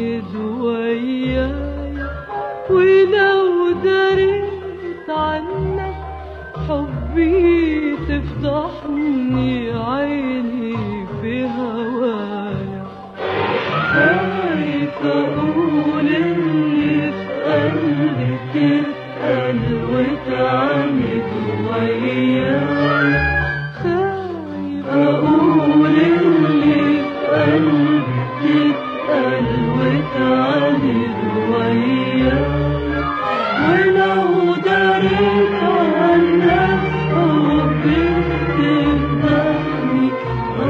تعاند ويايا ولو دريت عنك حبي تفضحني عيني في هوايا خايف اقول اللي في قلبي تسأل وتعاند ويايا خايف اقول اللي في قلبي تسأل وتعاند ويايا ولو دريت عنك حبي تفضحني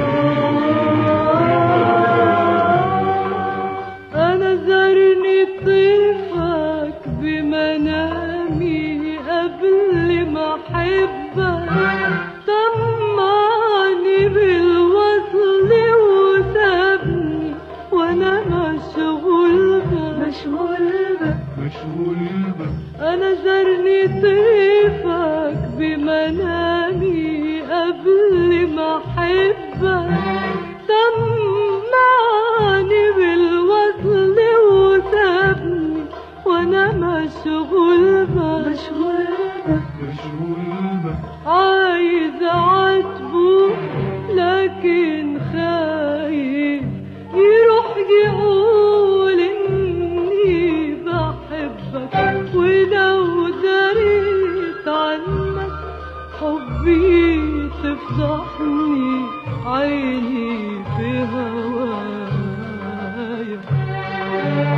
أنا زرني طيفك بمنامي قبل ما أحبك طمعني بالوصل وسابني وأنا مشغول بك مشغول بك مشغول بك أنا زرني طيفك بمنامي قبل ما أحبك طمعني بالوصل وسابني وأنا مشغول بك مشغول بك مشغول بك عايز أعاتبه لكن خايف يروح يقول إني بحبك ولو دريت عنك حبي تفضحني عيني في هوايا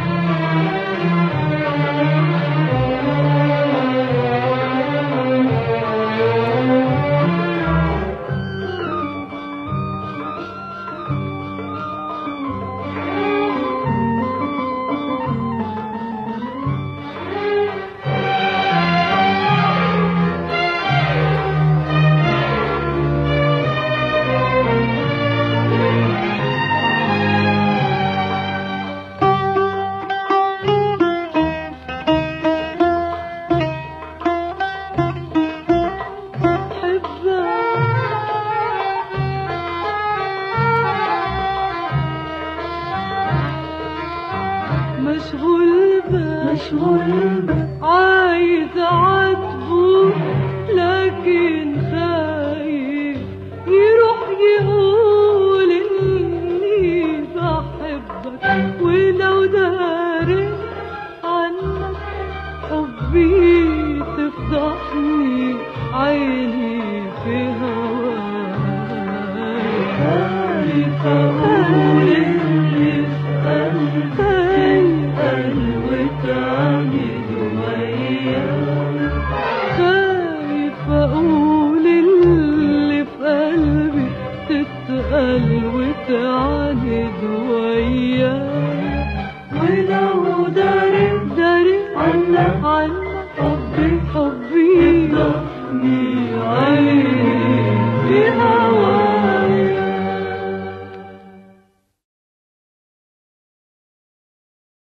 مشغول بك مشغول بك عايز اعاتبه لكن خايف يروح يقول اني بحبك ولو داري عنك حبي تفضحني عيني